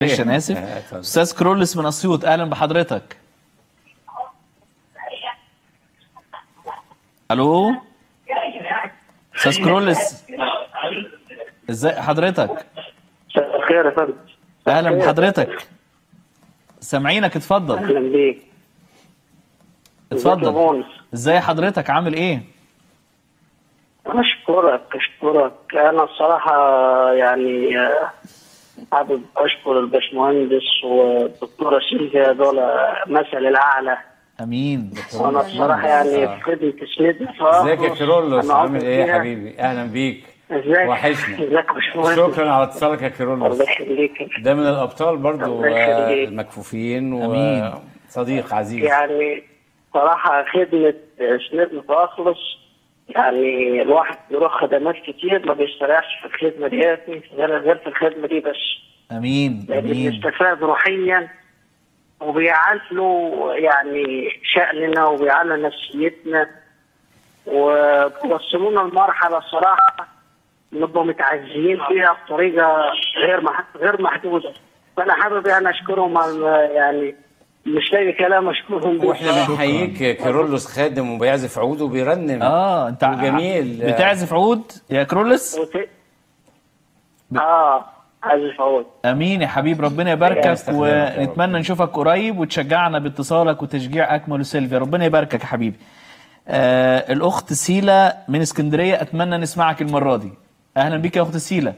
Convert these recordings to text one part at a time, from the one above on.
معلش انا اسف اتفضل. استاذ كرولس من اسيوط اهلا بحضرتك الو استاذ كرولس ازاي حضرتك مساء الخير يا فندم اهلا بحضرتك سامعينك اتفضل اهلا بيك ازيك يا اتفضل مونس ازاي حضرتك عامل ايه اشكرك اشكرك انا الصراحه يعني آه، حابب اشكر الباشمهندس والدكتوره سيلفيا دول مثل الاعلى امين وانا الصراحه يعني في خدمه سميدنا ازيك يا كيرلس أنا عامل عاطف ايه يا فيها. حبيبي اهلا بيك ازيك وحشنا. ازيك يا باشمهندس شكرا على اتصالك يا الله كيرلس يخليك ده من الابطال برضو الله يخليك. آه، المكفوفين أمين. وصديق عزيز يعني صراحة خدمة سميدنا تخلص يعني الواحد بيروح خدمات كتير ما بيستريحش في الخدمة دي غير غير في الخدمة دي بس امين لأن امين بيستفاد روحيا وبيعلوا يعني شأننا وبيعلوا نفسيتنا وبيوصلونا لمرحلة الصراحة نبقى متعزيين فيها بطريقة غير مح- غير محدودة فأنا حابب يعني أشكرهم على يعني مش لاقي كلام أشكرهم بيه واحنا الصراحة. بنحييك كيرلس خادم وبيعزف عود وبيرنم اه انت وجميل. بتعزف عود يا كرولس وت- اه عايز اقول امين يا حبيب ربنا يباركك يستخدمك يا رب. ونتمنى نشوفك قريب وتشجعنا باتصالك وتشجيع اكمل وسيلفيا ربنا يباركك يا حبيبي آه الاخت سيلا من اسكندريه اتمنى نسمعك المره دي اهلا بيك يا اخت سيلا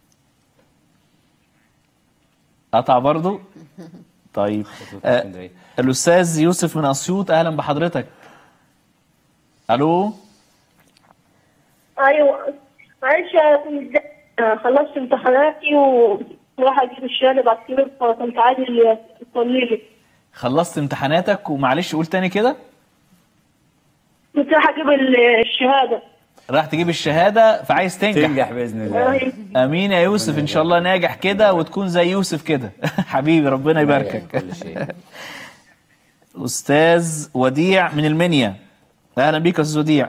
قطع برضو طيب آه اسكندرية. الاستاذ يوسف من اسيوط اهلا بحضرتك الو ايوه معلش يا كنت آه، خلصت امتحاناتي وراح اجيب الشهاده بعد كده فكنت عايز تصلي لي خلصت امتحاناتك ومعلش قول تاني كده كنت راح اجيب ال- الشهاده راح تجيب الشهاده فعايز تنجح تنجح باذن الله امين يا يوسف ان شاء الله ناجح كده وتكون زي يوسف كده حبيبي ربنا يباركك كل شيء استاذ وديع من المنيا اهلا بيك يا استاذ وديع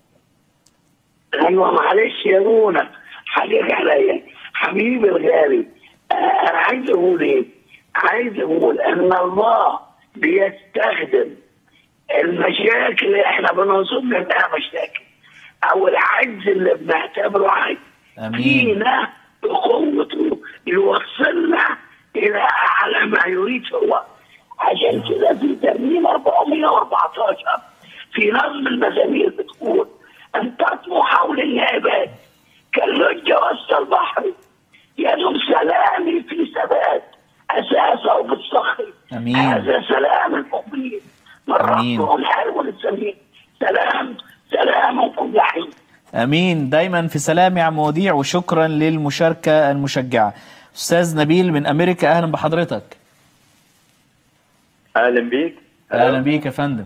ايوه معلش يا رونا حقك عليا حبيبي الغالي آه، انا عايز اقول ايه؟ عايز اقول ان الله بيستخدم المشاكل اللي احنا بنظن انها مشاكل او العجز اللي بنعتبره عجز امين فينا بقوته يوصلنا الى اعلى ما يريد هو عشان كده في ترميم 414 في نظم المزامير بتقول ان تطمو حول العباد كاللجة وسط البحر يدوم سلامي في ثبات اساسه بالصخر أمين. هذا سلام المؤمنين من أمين. ربهم حلو السمين سلام سلام كل حين امين دايما في سلام يا عم وديع وشكرا للمشاركه المشجعه استاذ نبيل من امريكا اهلا بحضرتك اهلا بيك اهلا بيك يا فندم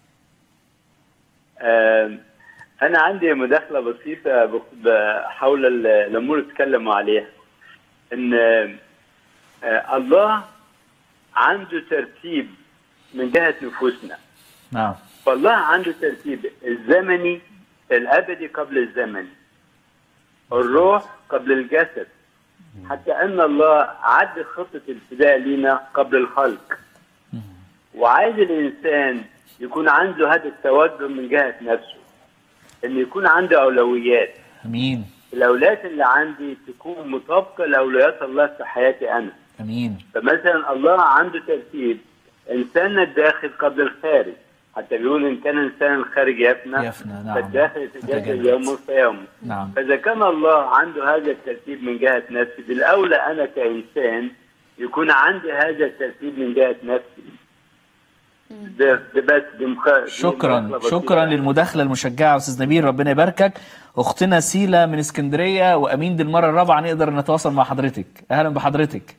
آم، انا عندي مداخله بسيطه بخ- حول ال- الامور اللي اتكلموا عليها ان آه، الله عنده ترتيب من جهه نفوسنا نعم فالله عنده ترتيب الزمني الابدي قبل الزمن الروح قبل الجسد حتى ان الله عد خطه الفداء لينا قبل الخلق وعايز الانسان يكون عنده هذا التوجه من جهه نفسه ان يكون عنده اولويات امين الاولويات اللي عندي تكون مطابقه لاولويات الله في حياتي انا امين فمثلا الله عنده ترتيب انسان الداخل قبل الخارج حتى بيقول ان كان انسان الخارج يفنى يفنى، نعم. فالداخل يتجدد يتجدد. يوم فيوم نعم فاذا كان الله عنده هذا الترتيب من جهه نفسي بالاولى انا كانسان يكون عندي هذا الترتيب من جهه نفسي ده ده بس دي مخ... دي شكرا مداخلة بسيطة. شكرا للمداخله المشجعه استاذ نبيل ربنا يباركك اختنا سيلا من اسكندريه وامين دي المره الرابعه نقدر نتواصل مع حضرتك اهلا بحضرتك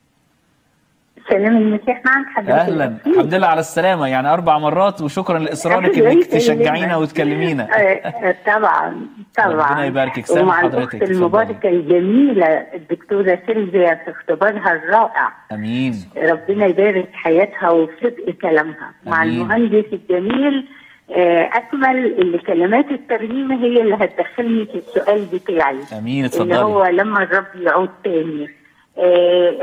سلام المسيح معك حضرتك اهلا الحمد لله على السلامه يعني اربع مرات وشكرا لاصرارك الله انك يسلمك. تشجعينا وتكلمينا آه، آه، طبعا طبعا ربنا يباركك. سامح ومع حضرتك. الاخت اتفضلي. المباركه الجميله الدكتوره سيلفيا في اختبارها الرائع امين ربنا يبارك حياتها وصدق كلامها مع أمين. المهندس الجميل آه، اكمل اللي كلمات الترنيمه هي اللي هتدخلني في السؤال بتاعي امين اللي اتفضلي هو لما الرب يعود تاني آه،